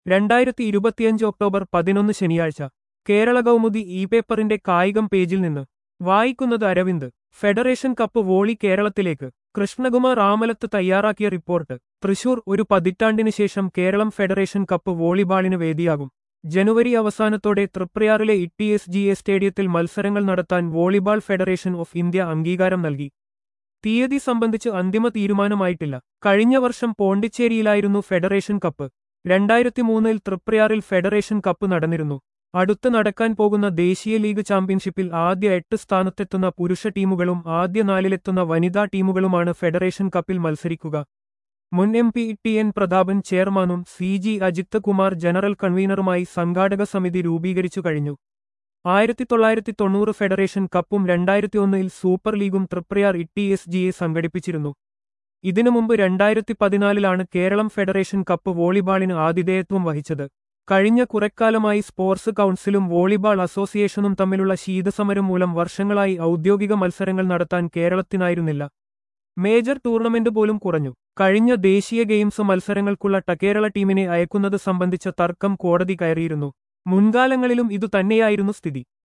രണ്ടായിരത്തി ഇരുപത്തിയഞ്ച് ഒക്ടോബർ പതിനൊന്ന് ശനിയാഴ്ച കേരള കൗമുദി ഇ പേപ്പറിന്റെ കായികം പേജിൽ നിന്ന് വായിക്കുന്നത് അരവിന്ദ് ഫെഡറേഷൻ കപ്പ് വോളി കേരളത്തിലേക്ക് കൃഷ്ണകുമാർ ആമലത്ത് തയ്യാറാക്കിയ റിപ്പോർട്ട് തൃശൂർ ഒരു പതിറ്റാണ്ടിന് ശേഷം കേരളം ഫെഡറേഷൻ കപ്പ് വോളിബാളിന് വേദിയാകും ജനുവരി അവസാനത്തോടെ തൃപ്രയാറിലെ ഇ എസ് ജി എ സ്റ്റേഡിയത്തിൽ മത്സരങ്ങൾ നടത്താൻ വോളിബാൾ ഫെഡറേഷൻ ഓഫ് ഇന്ത്യ അംഗീകാരം നൽകി തീയതി സംബന്ധിച്ച് അന്തിമ തീരുമാനമായിട്ടില്ല കഴിഞ്ഞ വർഷം പോണ്ടിച്ചേരിയിലായിരുന്നു ഫെഡറേഷൻ കപ്പ് രണ്ടായിരത്തി മൂന്നിൽ തൃപ്രയാറിൽ ഫെഡറേഷൻ കപ്പ് നടന്നിരുന്നു അടുത്ത് നടക്കാൻ പോകുന്ന ദേശീയ ലീഗ് ചാമ്പ്യൻഷിപ്പിൽ ആദ്യ എട്ട് സ്ഥാനത്തെത്തുന്ന പുരുഷ ടീമുകളും ആദ്യ നാലിലെത്തുന്ന വനിതാ ടീമുകളുമാണ് ഫെഡറേഷൻ കപ്പിൽ മത്സരിക്കുക മുൻ M P T N Prathapan ചെയർമാനും C G Ajith Kumar general കൺവീനറുമായി സംഘാടക സമിതി രൂപീകരിച്ചു കഴിഞ്ഞു ആയിരത്തി തൊള്ളായിരത്തി തൊണ്ണൂറ് ഫെഡറേഷൻ കപ്പും രണ്ടായിരത്തി ഒന്നിൽ സൂപ്പർ ലീഗും തൃപ്രയാർ ഇ എസ് ജിയെ സംഘടിപ്പിച്ചിരുന്നു ഇതിനു മുമ്പ് രണ്ടായിരത്തി പതിനാലിലാണ് കേരളം ഫെഡറേഷൻ കപ്പ് വോളിബാളിന് ആതിഥേയത്വം വഹിച്ചത് കഴിഞ്ഞ കുറെക്കാലമായി സ്പോർട്സ് കൗൺസിലും വോളിബാൾ അസോസിയേഷനും തമ്മിലുള്ള ശീതസമരം മൂലം വർഷങ്ങളായി ഔദ്യോഗിക മത്സരങ്ങൾ നടത്താൻ കേരളത്തിനായിരുന്നില്ല മേജർ ടൂർണമെന്റ് പോലും കുറഞ്ഞു കഴിഞ്ഞ ദേശീയ ഗെയിംസ് മത്സരങ്ങൾക്കുള്ള ടക്കേരള ടീമിനെ അയക്കുന്നത് സംബന്ധിച്ച തർക്കം കോടതി കയറിയിരുന്നു മുൻകാലങ്ങളിലും ഇതുതന്നെയായിരുന്നു സ്ഥിതി